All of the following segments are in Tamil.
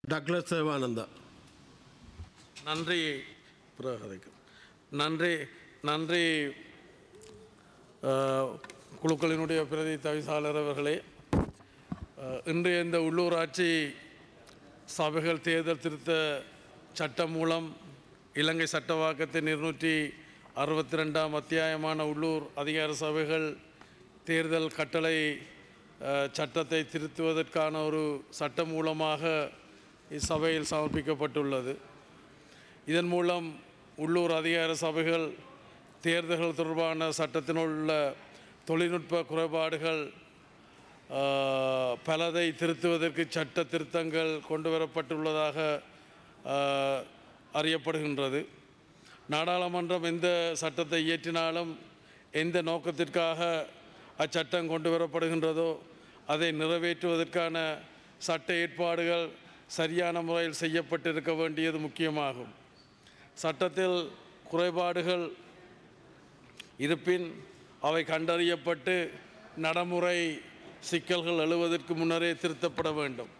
டக்ளஸ் சேவானந்தா நன்றி பிரகதிக்கும் நன்றி நன்றி அஹ், குழுக்களினுடைய பிரதி தவிசாளர் அவர்களே அஹ், இன்றைய இந்த உள்ளூராட்சி சபைகள் தேர்தல் திருத்த சட்டம் மூலம் இலங்கை சட்டவாக்கத்தின் இருநூற்றி அறுபத்தி ரெண்டாம் அத்தியாயமான உள்ளூர் அதிகார சபைகள் தேர்தல் கட்டளை அஹ், சட்டத்தை திருத்துவதற்கான ஒரு சட்டம் மூலமாக இச்சபையில் சமர்ப்பிக்கப்பட்டுள்ளது இதன் மூலம் உள்ளூர் அதிகார சபைகள் தேர்தல்கள் தொடர்பான சட்டத்தினுள் உள்ள தொழில்நுட்ப குறைபாடுகள் ஆஹ், பலதை திருத்துவதற்கு சட்ட திருத்தங்கள் கொண்டு வரப்பட்டுள்ளதாக ஆஹ், அறியப்படுகின்றது நாடாளுமன்றம் எந்த சட்டத்தை இயற்றினாலும் எந்த நோக்கத்திற்காக அச்சட்டம் கொண்டு வரப்படுகின்றதோ அதை நிறைவேற்றுவதற்கான சட்ட ஏற்பாடுகள் சரியான முறையில் செய்யப்பட்டிருக்க வேண்டியது முக்கியமாகும் சட்டத்தில் குறைபாடுகள் இருப்பின் அவை கண்டறியப்பட்டு நடைமுறை சிக்கல்கள் எழுவதற்கு முன்னரே திருத்தப்பட வேண்டும்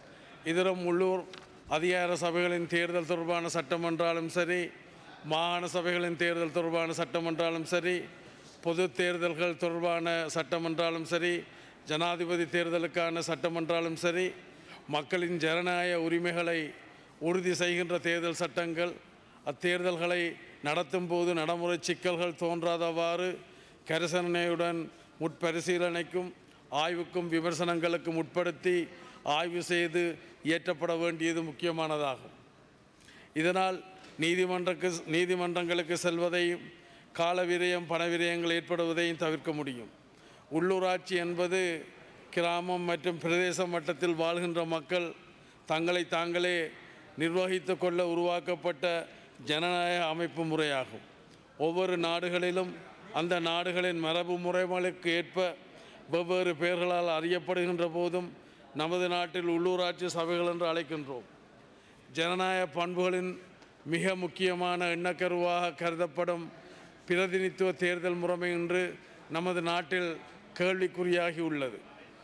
இதரம் உள்ளூர் அதிகார சபைகளின் தேர்தல் தொடர்பான சட்டம் என்றாலும் சரி மாகாண சபைகளின் தேர்தல் தொடர்பான சட்டம் என்றாலும் சரி பொது தேர்தல்கள் தொடர்பான சட்டம் என்றாலும் சரி ஜனாதிபதி தேர்தலுக்கான சட்டம் என்றாலும் சரி மக்களின் ஜனநாயக உரிமைகளை உறுதி செய்கின்ற தேர்தல் சட்டங்கள் அத்தேர்தல்களை நடத்தும் போது நடைமுறை சிக்கல்கள் தோன்றாதவாறு கரிசனையுடன் முற்பரிசீலனைக்கும் ஆய்வுக்கும் விமர்சனங்களுக்கும் உட்படுத்தி ஆய்வு செய்து இயற்றப்பட வேண்டியது முக்கியமானதாகும் இதனால் நீதிமன்றக்கு நீதிமன்றங்களுக்கு செல்வதையும் கால விரயம் பண விரயங்கள் ஏற்படுவதையும் தவிர்க்க முடியும் உள்ளூராட்சி என்பது கிராமம் மற்றும் பிரதேச மட்டத்தில் வாழ்கின்ற மக்கள் தங்களை தாங்களே நிர்வகித்து கொள்ள உருவாக்கப்பட்ட ஜனநாயக அமைப்பு முறையாகும் ஒவ்வொரு நாடுகளிலும் அந்த நாடுகளின் மரபு முறைகளுக்கு ஏற்ப வெவ்வேறு பெயர்களால் அறியப்படுகின்ற போதும் நமது நாட்டில் உள்ளூராட்சி சபைகள் என்று அழைக்கின்றோம் ஜனநாயக பண்புகளின் மிக முக்கியமான எண்ணக்கருவாக கருதப்படும் பிரதிநிதித்துவ தேர்தல் முறைமை இன்று நமது நாட்டில் கேள்விக்குறியாகி உள்ளது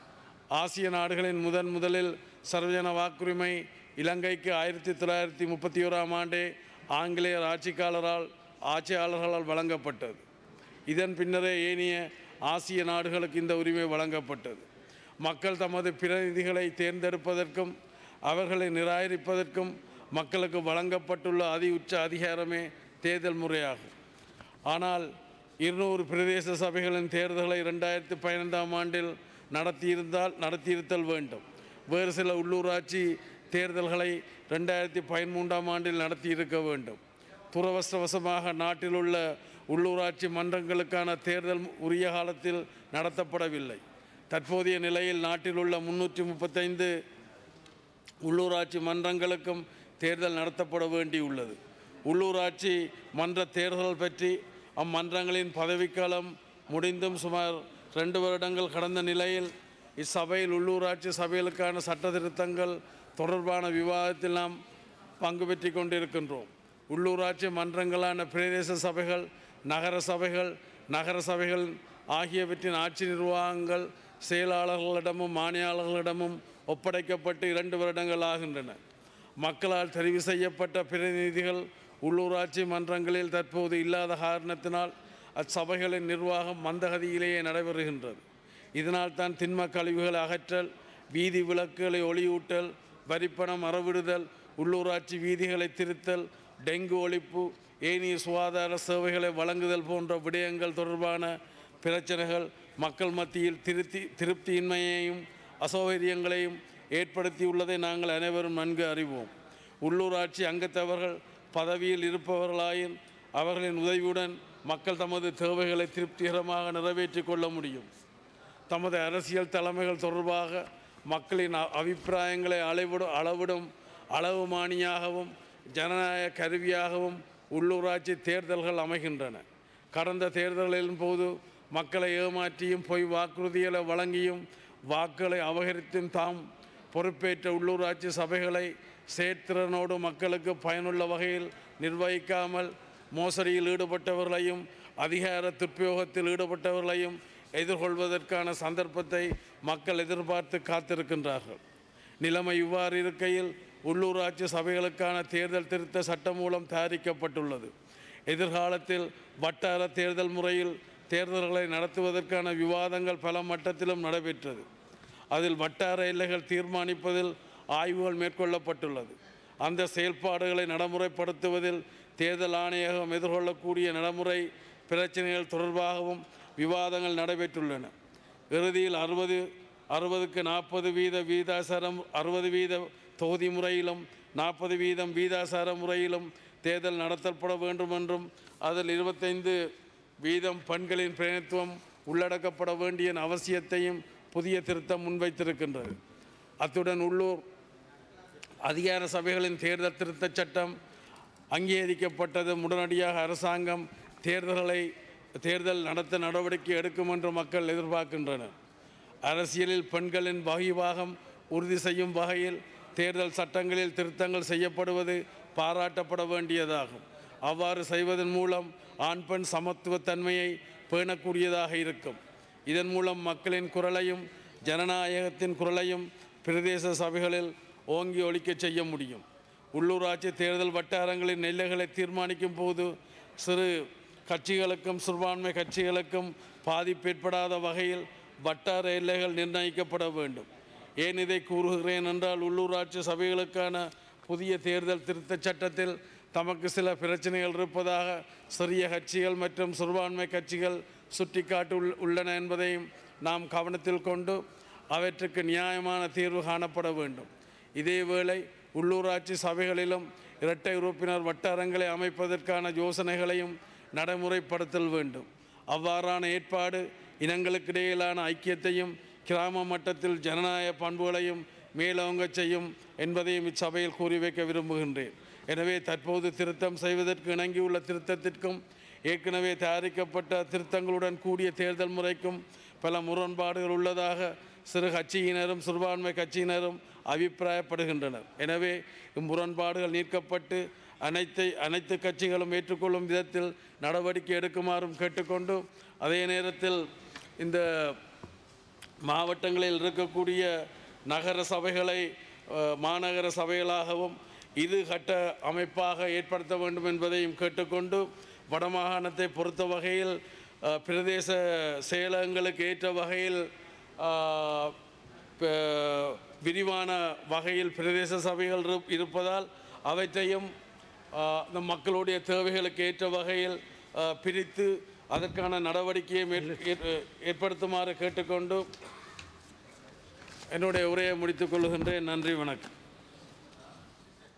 ஆசிய நாடுகளின் முதன் முதலில் சர்வஜன வாக்குரிமை இலங்கைக்கு ஆயிரத்தி தொள்ளாயிரத்தி முப்பத்தி ஓராம் ஆண்டே ஆங்கிலேயர் ஆட்சிக்காரரால் ஆட்சியாளர்களால் வழங்கப்பட்டது இதன் பின்னரே ஏனைய ஆசிய நாடுகளுக்கு இந்த உரிமை வழங்கப்பட்டது மக்கள் தமது பிரதிநிதிகளை தேர்ந்தெடுப்பதற்கும் அவர்களை நிராகரிப்பதற்கும் மக்களுக்கு வழங்கப்பட்டுள்ள அதி உச்ச அதிகாரமே தேர்தல் முறையாகும் ஆனால் இருநூறு பிரதேச சபைகளின் தேர்தல்களை ரெண்டாயிரத்தி பதினைந்தாம் ஆண்டில் நடத்தியிருந்தால் நடத்தியிருத்தல் வேண்டும் வேறு சில உள்ளூராட்சி தேர்தல்களை ரெண்டாயிரத்தி பதிமூன்றாம் ஆண்டில் நடத்தியிருக்க வேண்டும் துரவசவசமாக நாட்டில் உள்ள உள்ளூராட்சி மன்றங்களுக்கான தேர்தல் உரிய காலத்தில் நடத்தப்படவில்லை தற்போதைய நிலையில் நாட்டில் உள்ள முன்னூற்றி முப்பத்தைந்து உள்ளூராட்சி மன்றங்களுக்கும் தேர்தல் நடத்தப்பட வேண்டியுள்ளது உள்ளூராட்சி மன்ற தேர்தல் பற்றி அம்மன்றங்களின் பதவிக்காலம் முடிந்தும் சுமார் ரெண்டு வருடங்கள் கடந்த நிலையில் இச்சபையில் உள்ளூராட்சி சபைகளுக்கான சட்ட திருத்தங்கள் தொடர்பான விவாதத்தில் நாம் பங்கு பெற்றி கொண்டிருக்கின்றோம் உள்ளூராட்சி மன்றங்களான பிரதேச சபைகள் நகர சபைகள் நகர சபைகள் ஆகியவற்றின் ஆட்சி நிர்வாகங்கள் செயலாளர்களிடமும் மானியாளர்களிடமும் ஒப்படைக்கப்பட்டு இரண்டு வருடங்கள் ஆகின்றன மக்களால் தெரிவு செய்யப்பட்ட பிரதிநிதிகள் உள்ளூராட்சி மன்றங்களில் தற்போது இல்லாத காரணத்தினால் அச்சபைகளின் நிர்வாகம் மந்தகதியிலேயே நடைபெறுகின்றது இதனால் தான் திண்ம கழிவுகளை அகற்றல் வீதி விளக்குகளை ஒளியூட்டல் வரிப்பணம் அறவிடுதல் உள்ளூராட்சி வீதிகளை திருத்தல் டெங்கு ஒழிப்பு ஏனைய சுகாதார சேவைகளை வழங்குதல் போன்ற விடயங்கள் தொடர்பான பிரச்சனைகள் மக்கள் மத்தியில் திருப்தி திருப்தியின்மையையும் அசௌகரியங்களையும் ஏற்படுத்தியுள்ளதை நாங்கள் அனைவரும் நன்கு அறிவோம் உள்ளூராட்சி அங்கத்தவர்கள் பதவியில் இருப்பவர்களாயின் அவர்களின் உதவியுடன் மக்கள் தமது தேவைகளை திருப்திகரமாக நிறைவேற்றிக் கொள்ள முடியும் தமது அரசியல் தலைமைகள் தொடர்பாக மக்களின் அ- அபிப்பிராயங்களை அளவிடும் அளவிடும் அளவுமானியாகவும் ஜனநாயக கருவியாகவும் உள்ளூராட்சி தேர்தல்கள் அமைகின்றன கடந்த தேர்தல்களின் போது மக்களை ஏமாற்றியும் பொய் வாக்குறுதிகளை வழங்கியும் வாக்குகளை அபகரித்தும் தாம் பொறுப்பேற்ற உள்ளூராட்சி சபைகளை செயற்திறனோடு மக்களுக்கு பயனுள்ள வகையில் நிர்வகிக்காமல் மோசடியில் ஈடுபட்டவர்களையும் அதிகார துர்ப்பியோகத்தில் ஈடுபட்டவர்களையும் எதிர்கொள்வதற்கான சந்தர்ப்பத்தை மக்கள் எதிர்பார்த்து காத்திருக்கின்றார்கள் நிலைமை இவ்வாறு இருக்கையில் உள்ளூராட்சி சபைகளுக்கான தேர்தல் திருத்த சட்டம் மூலம் தயாரிக்கப்பட்டுள்ளது எதிர்காலத்தில் வட்டார தேர்தல் முறையில் தேர்தல்களை நடத்துவதற்கான விவாதங்கள் பல மட்டத்திலும் நடைபெற்றது அதில் வட்டார எல்லைகள் தீர்மானிப்பதில் ஆய்வுகள் மேற்கொள்ளப்பட்டுள்ளது அந்த செயல்பாடுகளை நடைமுறைப்படுத்துவதில் தேர்தல் ஆணையகம் எதிர்கொள்ளக்கூடிய நடைமுறை பிரச்சனைகள் தொடர்பாகவும் விவாதங்கள் நடைபெற்றுள்ளன இறுதியில் அறுபது அறுபதுக்கு நாற்பது வீத வீதாசாரம் அறுபது வீத தொகுதி முறையிலும் நாற்பது வீதம் வீதாசார முறையிலும் தேர்தல் நடத்தப்பட வேண்டும் என்றும் அதில் இருபத்தைந்து வீதம் பெண்களின் பிரதிநிதித்துவம் உள்ளடக்கப்பட வேண்டிய அவசியத்தையும் புதிய திருத்தம் முன்வைத்திருக்கின்றது அத்துடன் உள்ளூர் அதிகார சபைகளின் தேர்தல் திருத்தச் சட்டம் அங்கீகரிக்கப்பட்டது உடனடியாக அரசாங்கம் தேர்தல்களை தேர்தல் நடத்த நடவடிக்கை எடுக்கும் என்று மக்கள் எதிர்பார்க்கின்றனர் அரசியலில் பெண்களின் வகிவாகம் உறுதி செய்யும் வகையில் தேர்தல் சட்டங்களில் திருத்தங்கள் செய்யப்படுவது பாராட்டப்பட வேண்டியதாகும் அவ்வாறு செய்வதன் மூலம் ஆண் பெண் சமத்துவத்தன்மையை பேணக்கூடியதாக இருக்கும் இதன் மூலம் மக்களின் குரலையும் ஜனநாயகத்தின் குரலையும் பிரதேச சபைகளில் ஓங்கி ஒலிக்கச் செய்ய முடியும் உள்ளூராட்சி தேர்தல் வட்டாரங்களின் எல்லைகளை தீர்மானிக்கும் போது சிறு கட்சிகளுக்கும் சிறுபான்மை கட்சிகளுக்கும் பாதிப்பு ஏற்படாத வகையில் வட்டார எல்லைகள் நிர்ணயிக்கப்பட வேண்டும் ஏன் இதை கூறுகிறேன் என்றால் உள்ளூராட்சி சபைகளுக்கான புதிய தேர்தல் திருத்தச் சட்டத்தில் தமக்கு சில பிரச்சனைகள் இருப்பதாக சிறிய கட்சிகள் மற்றும் சிறுபான்மை கட்சிகள் சுட்டிக்காட்டு உள்- உள்ளன என்பதையும் நாம் கவனத்தில் கொண்டு அவற்றுக்கு நியாயமான தீர்வு காணப்பட வேண்டும் இதேவேளை உள்ளூராட்சி சபைகளிலும் இரட்டை உறுப்பினர் வட்டாரங்களை அமைப்பதற்கான யோசனைகளையும் நடைமுறைப்படுத்தல் வேண்டும் அவ்வாறான ஏற்பாடு இனங்களுக்கிடையிலான ஐக்கியத்தையும் கிராம மட்டத்தில் ஜனநாயக பண்புகளையும் மேலோங்கச் செய்யும் என்பதையும் இச்சபையில் கூறி வைக்க விரும்புகின்றேன் எனவே தற்போது திருத்தம் செய்வதற்கு இணங்கியுள்ள திருத்தத்திற்கும் ஏற்கனவே தயாரிக்கப்பட்ட திருத்தங்களுடன் கூடிய தேர்தல் முறைக்கும் பல முரண்பாடுகள் உள்ளதாக சிறு கட்சியினரும் சிறுபான்மை கட்சியினரும் அபிப்பிராயப்படுகின்றனர் எனவே இம்முரண்பாடுகள் நீக்கப்பட்டு அனைத்தை அனைத்து கட்சிகளும் ஏற்றுக்கொள்ளும் விதத்தில் நடவடிக்கை எடுக்குமாறும் கேட்டுக்கொண்டு அதே நேரத்தில் இந்த மாவட்டங்களில் இருக்கக்கூடிய நகர சபைகளை அஹ், மாநகர சபைகளாகவும் இது கட்ட அமைப்பாக ஏற்படுத்த வேண்டும் என்பதையும் கேட்டுக்கொண்டு வடமாகாணத்தை பொறுத்த வகையில் அஹ், பிரதேச செயலகங்களுக்கு ஏற்ற வகையில் அஹ், ப- விரிவான வகையில் பிரதேச சபைகள் இரு- இருப்பதால் அவற்றையும் ஆஹ், இந்த மக்களுடைய தேவைகளுக்கு ஏற்ற வகையில் ஆஹ், பிரித்து அதற்கான நடவடிக்கையை மேற்- ஏற்- ஏற்படுத்துமாறு கேட்டுக்கொண்டு என்னுடைய உரையை முடித்துக் கொள்கின்றேன் நன்றி வணக்கம்